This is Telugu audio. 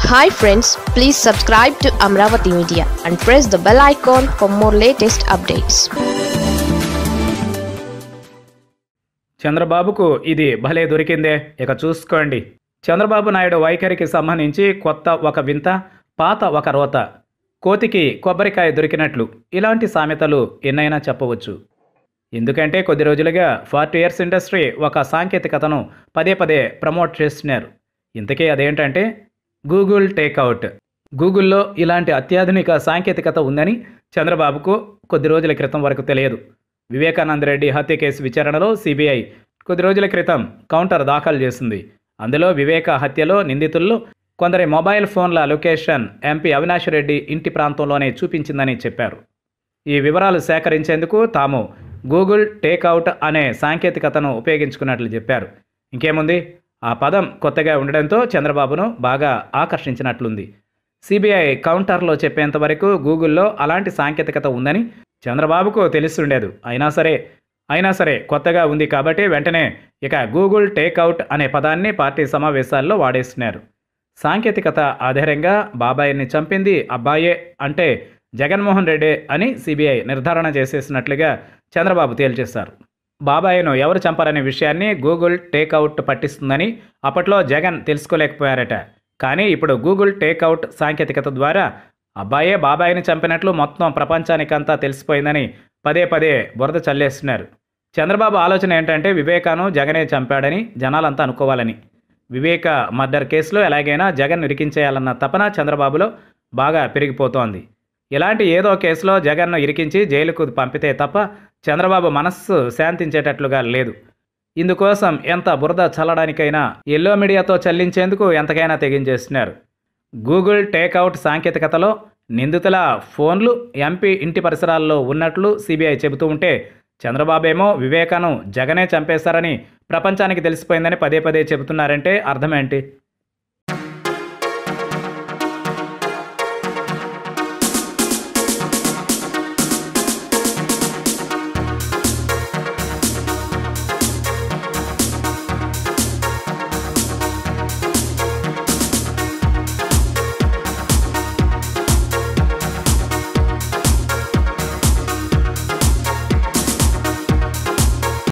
hi friends please subscribe to Amaravati media and press the bell icon for more latest updates చంద్రబాబుకు ఇది భలే దొరికిందే ఇక చూసుకోండి చంద్రబాబు నాయుడు వైఖరికి సంబంధించి కొత్త ఒక వింత పాత ఒక రోత కోతికి కొబ్బరికాయ దొరికినట్లు ఇలాంటి సామెతలు ఎన్నైనా చెప్పవచ్చు ఎందుకంటే కొద్ది రోజులుగా ఫార్టీ ఇయర్స్ ఇండస్ట్రీ ఒక సాంకేతికతను పదే పదే ప్రమోట్ చేస్తున్నారు ఇంతకీ అదేంటంటే గూగుల్ టేక్అవుట్ గూగుల్లో ఇలాంటి అత్యాధునిక సాంకేతికత ఉందని చంద్రబాబుకు కొద్ది రోజుల క్రితం వరకు తెలియదు వివేకానంద రెడ్డి హత్య కేసు విచారణలో సిబిఐ కొద్ది రోజుల క్రితం కౌంటర్ దాఖలు చేసింది అందులో వివేక హత్యలో నిందితుల్లో కొందరి మొబైల్ ఫోన్ల లొకేషన్ ఎంపీ అవినాష్ రెడ్డి ఇంటి ప్రాంతంలోనే చూపించిందని చెప్పారు ఈ వివరాలు సేకరించేందుకు తాము గూగుల్ టేక్అవుట్ అనే సాంకేతికతను ఉపయోగించుకున్నట్లు చెప్పారు ఇంకేముంది ఆ పదం కొత్తగా ఉండడంతో చంద్రబాబును బాగా ఆకర్షించినట్లుంది సిబిఐ కౌంటర్లో చెప్పేంత వరకు గూగుల్లో అలాంటి సాంకేతికత ఉందని చంద్రబాబుకు తెలిసి అయినా సరే అయినా సరే కొత్తగా ఉంది కాబట్టి వెంటనే ఇక గూగుల్ టేక్అవుట్ అనే పదాన్ని పార్టీ సమావేశాల్లో వాడేస్తున్నారు సాంకేతికత ఆధారంగా బాబాయిని చంపింది అబ్బాయే అంటే జగన్మోహన్ రెడ్డి అని సిబిఐ నిర్ధారణ చేసేసినట్లుగా చంద్రబాబు తేల్చేశారు బాబాయిను ఎవరు చంపారనే విషయాన్ని గూగుల్ టేక్అవుట్ పట్టిస్తుందని అప్పట్లో జగన్ తెలుసుకోలేకపోయారట కానీ ఇప్పుడు గూగుల్ టేక్అవుట్ సాంకేతికత ద్వారా అబ్బాయే బాబాయిని చంపినట్లు మొత్తం ప్రపంచానికంతా తెలిసిపోయిందని పదే పదే బురద చల్లేస్తున్నారు చంద్రబాబు ఆలోచన ఏంటంటే వివేకాను జగనే చంపాడని జనాలంతా అనుకోవాలని వివేక మర్డర్ కేసులో ఎలాగైనా జగన్ ఇరికించేయాలన్న తపన చంద్రబాబులో బాగా పెరిగిపోతోంది ఇలాంటి ఏదో కేసులో జగన్ను ఇరికించి జైలుకు పంపితే తప్ప చంద్రబాబు మనస్సు శాంతించేటట్లుగా లేదు ఇందుకోసం ఎంత బురద చల్లడానికైనా ఎల్లో మీడియాతో చల్లించేందుకు ఎంతకైనా తెగించేస్తున్నారు గూగుల్ టేక్అవుట్ సాంకేతికతలో నిందితుల ఫోన్లు ఎంపీ ఇంటి పరిసరాల్లో ఉన్నట్లు సిబిఐ చెబుతూ ఉంటే చంద్రబాబేమో వివేకాను జగనే చంపేశారని ప్రపంచానికి తెలిసిపోయిందని పదే పదే చెబుతున్నారంటే అర్థమేంటి